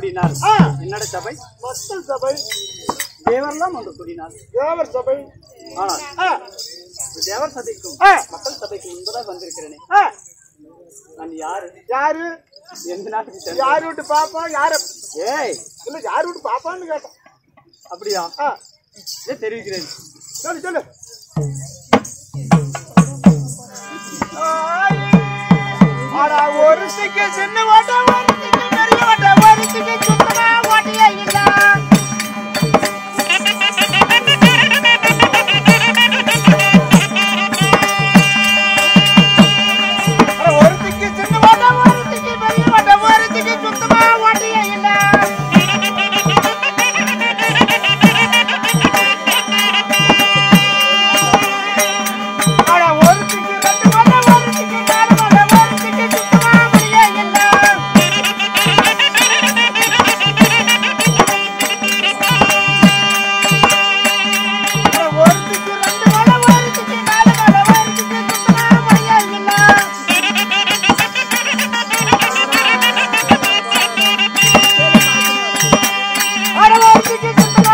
கூடினார் ஆ. என்னோட சபை மக்கள் சபை தேவரெல்லாம் ஒன்று கூடினார் தேவர் சபை ஆனால் ஆ, இந்த தேவர் சபைக்கும் ஆ, மக்கள் சபைக்கு முன்பதாக வந்திருக்கிறேனே ஆ. நான் யாரு யாரு எந்த நாட்டுக்கு சேர்ந்தவன்? யாரு விட்டு பாப்பா யார ஏய் இல்ல யாரு விட்டு பாப்பான்னு கேட்டேன் அப்படியா ஆ, ஏ தெரிவிக்கிறேன் சொல்லு சொல்லு ஆடா ஒரு சிக்கு சின்ன ஓட்ட ஒரு சிக்கு பெரிய ஓட்ட ஒரு சிக்கு சுத்தமா ஓட்டியே இல்ல அட, ஒரு சிக்கு சின்ன ஓட்ட ஒரு சிக்கு பெரிய ஓட்ட ஒரு சிக்கு சுத்தமா ஓட்டியே இல்ல அட, ஒரு சிக்கு ரெண்டு ஓட்ட ஒரு சிக்கு நாலு ஓட்ட ஒரு சிக்கு சுத்தமா ஓட்டியே இல்ல ஒருத்திக்கு ரெண்டு மலை ஒருத்திக்கு நாலு மலை ஒருத்திக்கு சுத்தமா மழையா இல்ல அட ஒருத்திக்கு சுத்தமா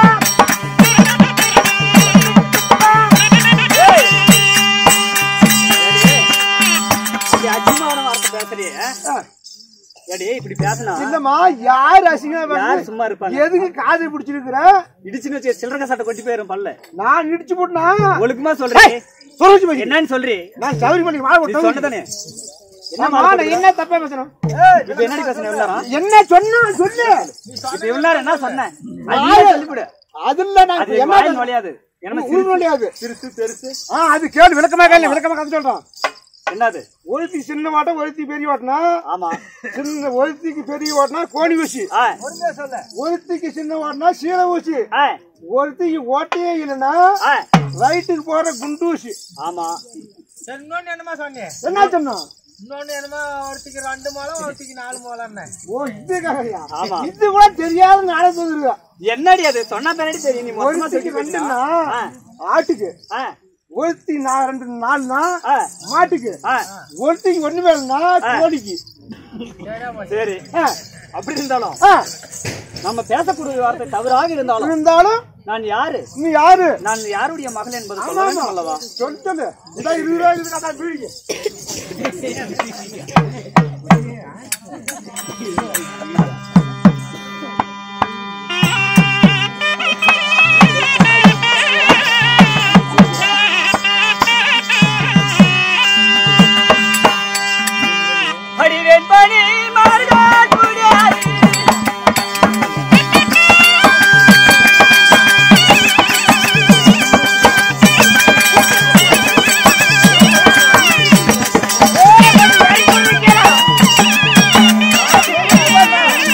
இப்படி அசிங்கமான வார்த்தை பேசுறியே ஏடி இப்படி பேசினா இல்லம்மா யார் அசிங்கமா யார் சும்மா இருப்பாங்க எதுக்கு காது பிடிச்சிருக்கிற இடிச்சுன்னு வச்சு சில்லறை சட்டை கொட்டி போயிரும் பல்ல நான் இடிச்சு போட்டுனா ஒழுக்கமா சொல்றேன் சொல்லிச்சு போய் என்னன்னு சொல்றி நான் சௌரி பண்ணி வாழ நீ சொன்னதானே என்ன ஆமா, நான் என்ன தப்பா பேசுறேன் இப்ப என்னடி பேசுன இவ்வளோ என்ன சொன்னா சொல்லு இப்ப இவ்வளோ என்ன சொன்னேன் அது சொல்லிவிடு அதுல நான் அது இப்ப என்ன வாய் பேசுறேன்? நுழையாது என்ன உள் நுழையாது. சிறுசு பெருசு ஆ அது கேளு விளக்கமா கேளு விளக்கமா கதை சொல்றான் என்னது ஒருத்தி சின்ன வாட்டம் ஒருத்தி பெரிய வாட்டினா ஆமா சின்ன ஒருத்திக்கு பெரிய வாட்டினா கோணி ஊசி ஆ ஒருத்திக்கு சின்ன வாட்டினா சீலை ஊசி ஆ ஒருத்திக்கு ஓட்டையே இல்லைன்னா ஆ ரைட்டுக்கு போற குண்டு ஊசி ஆமா இன்னொன்னு என்னமா சொன்னேன் என்ன சொன்னோம் இன்னொன்னு என்னமா ஒருத்திக்கு ரெண்டு மூலம் ஒருத்திக்கு நாலு மூலம் ஓ இது கதையா ஆமா. இது கூட தெரியாத நானே சொல்லிருக்கேன் என்னடி அது சொன்னா பின்னாடி தெரியும் நீ மொத்தமா ஒருத்திக்கு சொல்லி ரெண்டுன்னா ஆ ஆட்டுக்கு ஆ ஒருத்தி நான் ரெண்டு நாலுனா ஆ மாட்டுக்கு ஆ ஒருத்திக்கு ஒண்ணு வேணும்னா கோழிக்கு சரி ஆ, அப்படி இருந்தாலும் ஆ, நம்ம பேசக்கூடிய வார்த்தை தவறாக இருந்தாலும் இருந்தாலும் நான் யாரு நீ யாரு நான் யாருடைய மகள் என்பது சொல்ல வேண்டும் அல்லவா சொல்லு சொல்லு இதா இருபது ரூபாய் இருக்குது அதான் பீடிக்கு அடிவேன் பணி மாறுதா கூடாது ஆ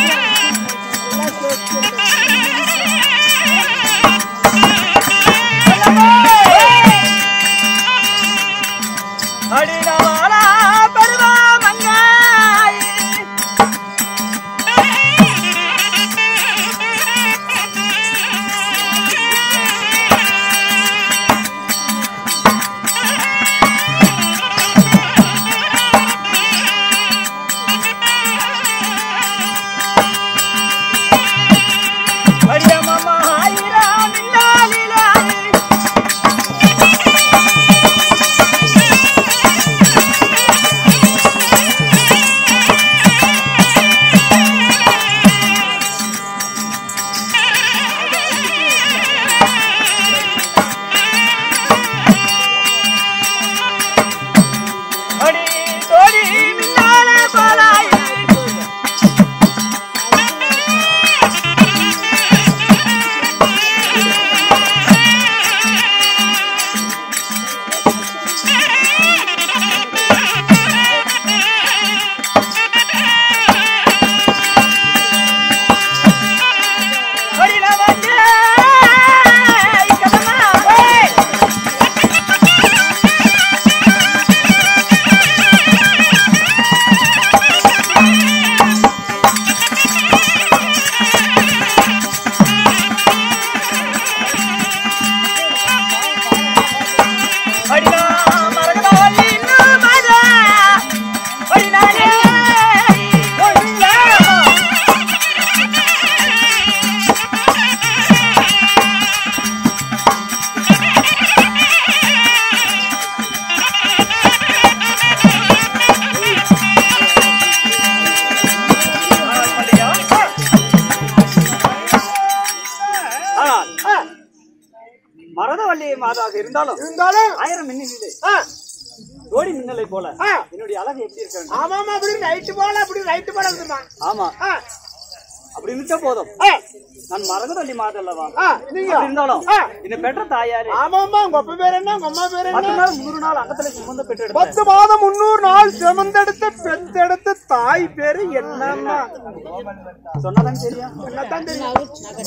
மரதவள்ளி மாதாக இருந்தாலும் இருந்தாலும் ஆயிரம் மின்னலே ஆ, ஜோடி மின்னலை போல ஆ. என்னுடைய அழகு எப்படி இருக்காங்க ஆமாமா அப்படி நைட்டு போல அப்படி நைட்டு போல இருக்குமா ஆமா ஆ, அப்படி இருந்துச்சா போதும் ஆ, நான் மரதவள்ளி மாத அல்லவா ஆ, நீங்க அப்படி இருந்தாலும் ஆ. என்ன பெற்ற தாயாரு ஆமாமா உங்க அப்பா பேர் என்ன உங்க அம்மா பேர் என்ன பத்து நாள் முன்னூறு நாள் அங்கத்துல சுமந்த பெற்று எடுத்தேன் பத்து மாதம் முன்னூறு நாள் சுமந்தெடுத்த பெத்தெடுத்த தாய் பேரு என்னம்மா சொன்னதான் தெரியும் என்னத்தான் தெரியும்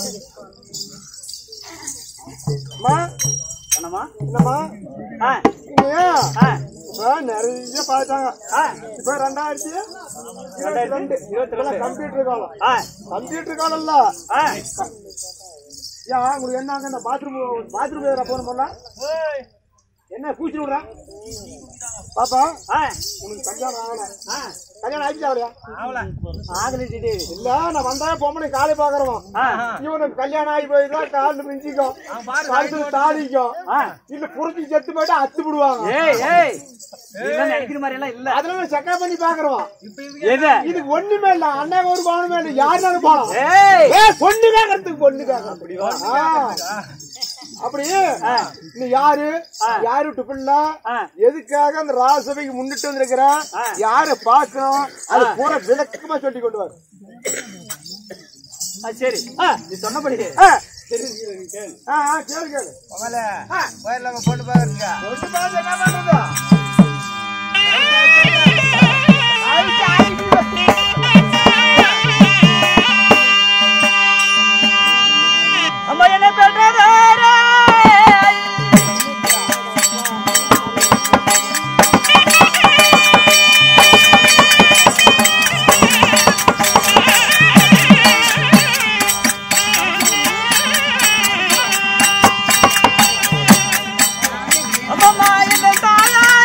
அம்மா, என்னம்மா என்னம்மா ஆ, இல்லையா ஆ, இப்ப நிறைய பார்த்தாங்க ஆ, இப்ப ரெண்டாயிரத்தி இருபத்தி ரெண்டு இருபத்தி ரெண்டு. கம்ப்யூட்டர் காலம் ஆ, கம்ப்யூட்டர் காலம் இல்ல ஆ. ஏன் உங்களுக்கு என்ன இந்த பாத்ரூம் பாத்ரூம் வேற போன போல என்ன பூச்சி விடுறேன் பாப்பா ஆ, உனக்கு கல்யாணம் ஆகல ஆ. கல்யாணம் ஆயிடுச்சு அவளையா ஆகலை டிடி. இல்ல நான் வந்தா பொம்பளை காலை பாக்குறோம் ஆ, இவனுக்கு கல்யாணம் ஆகி போயிருந்தா காலில் மிஞ்சிக்கும் கழுத்துல தாடிக்கும் ஆ. இல்ல புரிஞ்சு செத்து போயிட்டு அத்து விடுவாங்க ஏய் ஏய் இதெல்லாம் நினைக்கிற மாதிரி எல்லாம் இல்ல அதனால செக்கப் பண்ணி பாக்குறோம் எது இது ஒண்ணுமே இல்ல அண்ணன் ஒரு பவனுமே இல்ல யாருனாலும் போலாம் ஏய் ஏ பொண்ணு கேக்குறதுக்கு பொண்ணு கேக்குறதுக்கு அப்படி நீ யாரு யாரு விட்டு பிள்ளை ஆ. எதுக்காக அந்த ராசபைக்கு முன்னிட்டு வந்திருக்கிற யார பாக்கணும் அது பூரா விளக்கமா சொல்லி கொண்டு வர ஆ, சரி நீ சொன்னபடி ஆ. சரி, சரி, நீ கேளு. ஆ, ஆ, கேளு கேளு ஆ. பொண்ணு பாக்குறீங்க பொண்ணு பார்த்து என்ன பண்றது? ஆயிடுச்சு, ஆயிடுச்சு. அம்மா என்ன பெற்றதாரே அம்மா என்ன தாயாரே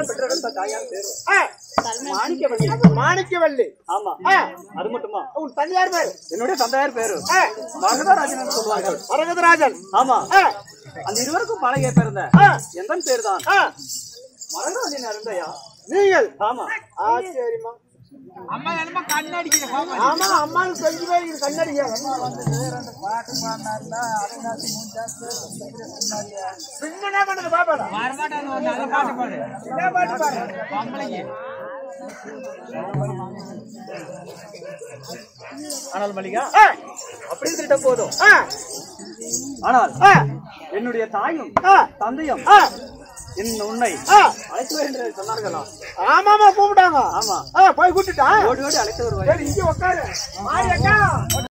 நான் பெற்ற தாயார் பேரு ஆ, மாணிக்கவல்லி மாணிக்கவல்லி ஆமா ஆ. அது மட்டுமா உன் தனியார் பேர் என்னுடைய தந்தையார் பேரு ஆ, மகதராஜன் என்று சொல்வார்கள் மரகதராஜன் ஆமா ஆ, அந்த இருவருக்கும் பழகிய பிறந்த ஆ. எந்த பேர் தான் ஆ, மகதராஜன் அருந்தையா நீங்கள் ஆமா ஆ, சரிம்மா அம்மா என்னமா கண்ணடிக்கிற பாப்பா ஆமா அம்மாவுக்கு கொஞ்சம் பேர் இது கண்ணடிக்க என்ன பண்ணுது பாப்பாடா வரமாட்டான்னு ஒரு நல்ல பாட்டு பாடு என்ன பாட்டு பாரு பொம்பளைக்கு ஆனால் மல்லிகா ஆ, அப்படி திருட்ட போதும் ஆ, ஆனால் ஆ, என்னுடைய தாயும் ஆ, தந்தையும் ஆ, என் உன்னை ஆ. அழைத்து வருகின்ற சொன்னார்களா ஆமாமா கூப்பிட்டாங்க ஆமா ஆ, போய் கூட்டிட்டா ஓடி ஓடி அழைத்து வருவாய் சரி இங்க உட்காரு மாறி அக்கா